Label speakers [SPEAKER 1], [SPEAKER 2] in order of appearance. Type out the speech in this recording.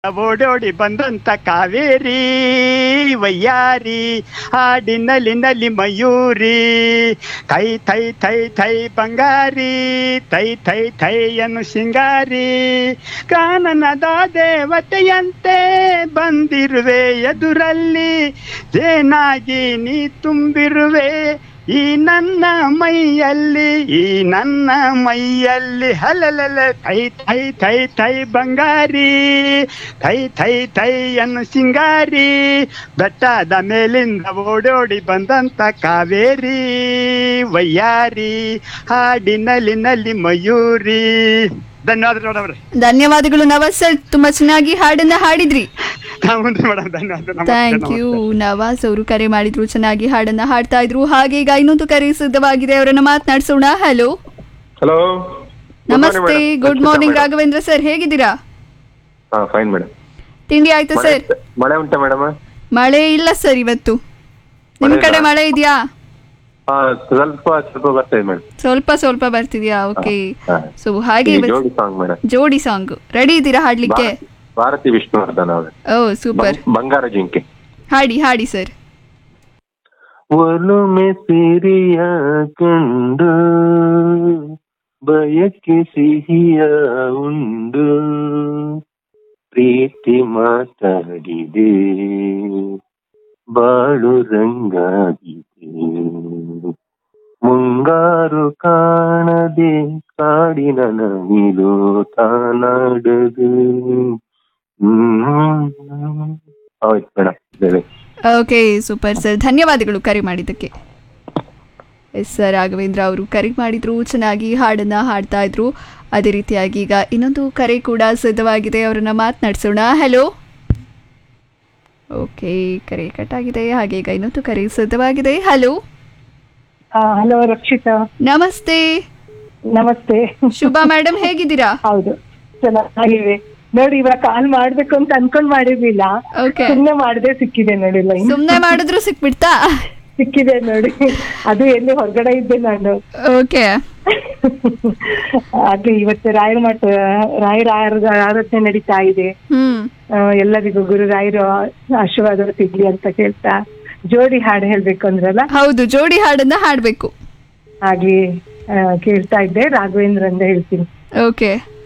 [SPEAKER 1] ಓಡೋಡಿ ಬಂದಂತ ಕಾವೇರಿ ವಯ್ಯಾರಿ ಹಾಡಿನಲ್ಲಿ ನಲಿ ಮಯೂರಿ ಥೈ ಥೈ ಥೈ ಥೈ ಬಂಗಾರಿ ಥೈ ಥೈ ಥೈ ಅನ್ನು ಸಿಂಗಾರಿ ಕಾನನದ ದೇವತೆಯಂತೆ ಬಂದಿರುವೆ ಎದುರಲ್ಲಿ ಜೇನಾಗಿ ನೀ ತುಂಬಿರುವೆ ಈ ನನ್ನ ಮೈಯಲ್ಲಿ ಈ ನನ್ನ ಮೈಯಲ್ಲಿ ಹಲಲಲ ಥೈ ಥೈ ಥೈ ಥೈ ಬಂಗಾರಿ ಥೈ ಥೈ ಥೈ ಅನ್ನು ಸಿಂಗಾರಿ ಬೆಟ್ಟದ ಮೇಲಿಂದ ಓಡೋಡಿ ಬಂದಂತ ಕಾವೇರಿ ವಯ್ಯಾರಿ ಹಾಡಿನಲ್ಲಿ ನಲ್ಲಿ ಮಯೂರಿ ಧನ್ಯವಾದ ಮೇಡಮ್
[SPEAKER 2] ಧನ್ಯವಾದಗಳು ನವಾಜ್ ಸರ್ ತುಂಬಾ ಚೆನ್ನಾಗಿ ಹಾಡನ್ನ ಹಾಡಿದ್ರಿ
[SPEAKER 1] ಮೇಡಮ್ ಧನ್ಯವಾದ ನಮಸ್ತೆ,
[SPEAKER 2] ಥ್ಯಾಂಕ್ ಯು
[SPEAKER 1] ನಮಸ್ತೆ.
[SPEAKER 2] ನವಾಜ್ ಅವರು ಕರೆ ಮಾಡಿದ್ರು ಚೆನ್ನಾಗಿ ಹಾಡನ್ನ ಹಾಡ್ತಾ ಇದ್ರು ಹಾಗೆ ಈಗ ಇನ್ನೊಂದು ಕರೆ ಸಿದ್ಧವಾಗಿದೆ ಅವರನ್ನ ಮಾತನಾಡಿಸೋಣ ಹಲೋ
[SPEAKER 3] ಹಲೋ
[SPEAKER 2] ನಮಸ್ತೆ ಗುಡ್ ಮಾರ್ನಿಂಗ್ ರಾಘವೇಂದ್ರ ಸರ್ ಹೇಗಿದ್ದೀರಾ
[SPEAKER 3] ಹಾ ಫೈನ್ ಮೇಡಮ್
[SPEAKER 2] ತಿಂಡಿ ಆಯ್ತಾ ಸರ್
[SPEAKER 3] ಮಳೆ ಉಂಟಾ ಮೇಡಮ್
[SPEAKER 2] ಮಳೆ ಇಲ್ಲ ಸರ್ ಇವತ್ತು ನಿಮ್
[SPEAKER 3] ಮಳೆ
[SPEAKER 2] ಕಡೆ
[SPEAKER 3] ಇಲ್ಲ?
[SPEAKER 2] ಮಳೆ ಇದೆಯಾ
[SPEAKER 3] ಹಾ ಸ್ವಲ್ಪ ಸ್ವಲ್ಪ ಬರ್ತಾ ಇದೆ ಮೇಡಮ್
[SPEAKER 2] ಸ್ವಲ್ಪ ಸ್ವಲ್ಪ ಬರ್ತಿದ್ಯಾ ಓಕೆ
[SPEAKER 3] ಹಾ.
[SPEAKER 2] ಸೊ ಹಾಗೆ ಇವತ್ತು
[SPEAKER 3] ಜೋಡಿ ಸಾಂಗ್ ಮೇಡಮ್
[SPEAKER 2] ಜೋಡಿ ಸಾಂಗ್ ರೆಡಿ ಇದ್ದೀರಾ ಹಾಡ್ಲಿಕ್ಕೆ
[SPEAKER 3] ಭಾರತಿ ವಿಷ್ಣುವರ್ಧನ್ ಅವರೇ
[SPEAKER 2] ಓ ಸೂಪರ್
[SPEAKER 3] ಬಂ- ಬಂಗಾರ ಜಿಂಕೆ
[SPEAKER 2] ಹಾಡಿ ಹಾಡಿ ಸರ್
[SPEAKER 3] ಒಲುಮೆ ಸಿರಿಯ ಕಂಡು ಬಯಕೆ ಸಿಹಿಯ ಉಂಡು ಪ್ರೀತಿ ಮಾತಾಡಿದೆ ಬಾಳು ರಂಗಾಗಿದೆ ಮುಂಗಾರು ಕಾಣದೆ ಕಾಡಿನ ನವಿಲು ತಾನಾಡದು ಹ್ಮ್ ಆಯ್ತು ಮೇಡಮ್ ಹೇಳಿ
[SPEAKER 2] ಓಕೆ ಸೂಪರ್ ಸರ್ ಧನ್ಯವಾದಗಳು ಕರೆ ಮಾಡಿದ್ದಕ್ಕೆ ಎಸ್ ಸರ್ ರಾಘವೇಂದ್ರ ಅವರು ಕರೆ ಮಾಡಿದ್ರು ಚೆನ್ನಾಗಿ ಹಾಡನ್ನ ಹಾಡ್ತಾ ಇದ್ರು ಅದೇ ರೀತಿಯಾಗಿ ಈಗ ಇನ್ನೊಂದು ಕರೆ ಕೂಡ ಸಿದ್ಧವಾಗಿದೆ ಅವರನ್ನ ಮಾತನಾಡಿಸೋಣ ಹಲೋ ಓಕೆ ಕರೆ ಕಟ್ ಆಗಿದೆ ಹಾಗೆ ಈಗ ಇನ್ನೊಂದು ಕರೆ ಸಿದ್ಧವಾಗಿದೆ ಹಲೋ
[SPEAKER 4] ಹಲೋ ರಕ್ಷಿತಾ
[SPEAKER 2] ನಮಸ್ತೆ
[SPEAKER 4] ನಮಸ್ತೆ
[SPEAKER 2] ಶುಭಾ ಮೇಡಮ್ ಹೇಗಿದ್ದೀರಾ
[SPEAKER 4] ಹೌದು ಚೆನ್ನಾಗಿವೆ ನೋಡಿ ಇವಾಗ ಕಾಲ್ ಮಾಡ್ಬೇಕು ಅಂತ ಅನ್ಕೊಂಡ್ ಮಾಡಿರ್ಲಿಲ್ಲ
[SPEAKER 2] ಓಕೆ
[SPEAKER 4] ಸುಮ್ನೆ ಮಾಡದೆ ಸಿಕ್ಕಿದೆ ನೋಡಿ ಲೈನ್
[SPEAKER 2] ಸುಮ್ಮನೆ ಮಾಡಿದ್ರು ಸಿಕ್ಬಿಡ್ತಾ
[SPEAKER 4] ಸಿಕ್ಕಿದೆ ನೋಡಿ ಅದು ಎಲ್ಲಿ ಹೊರಗಡೆ ಇದ್ದೆ ನಾನು
[SPEAKER 2] ಓಕೆ
[SPEAKER 4] ಅದು ಇವತ್ತು ರಾಯರ ಮಠ ರಾಯರ ಆರ- ಆರಾಧನೆ ನಡೀತಾ ಇದೆ
[SPEAKER 2] ಹ್ಮ್
[SPEAKER 4] ಆ, ಎಲ್ಲರಿಗೂ ಗುರು ರಾಯರು ಆಶೀರ್ವಾದ ಸಿಗ್ಲಿ ಅಂತ ಕೇಳ್ತಾ ಜೋಡಿ ಹಾಡು ಹೇಳ್ಬೇಕು ಅಂದ್ರಲ್ಲ
[SPEAKER 2] ಹೌದು ಜೋಡಿ ಹಾಡನ್ನ ಹಾಡ್ಬೇಕು
[SPEAKER 4] ಹಾಗೆ ಆ, ಕೇಳ್ತಾ ಇದ್ದೆ ರಾಘವೇಂದ್ರ ಅಂತ ಹೇಳ್ತೀನಿ
[SPEAKER 2] ಓಕೆ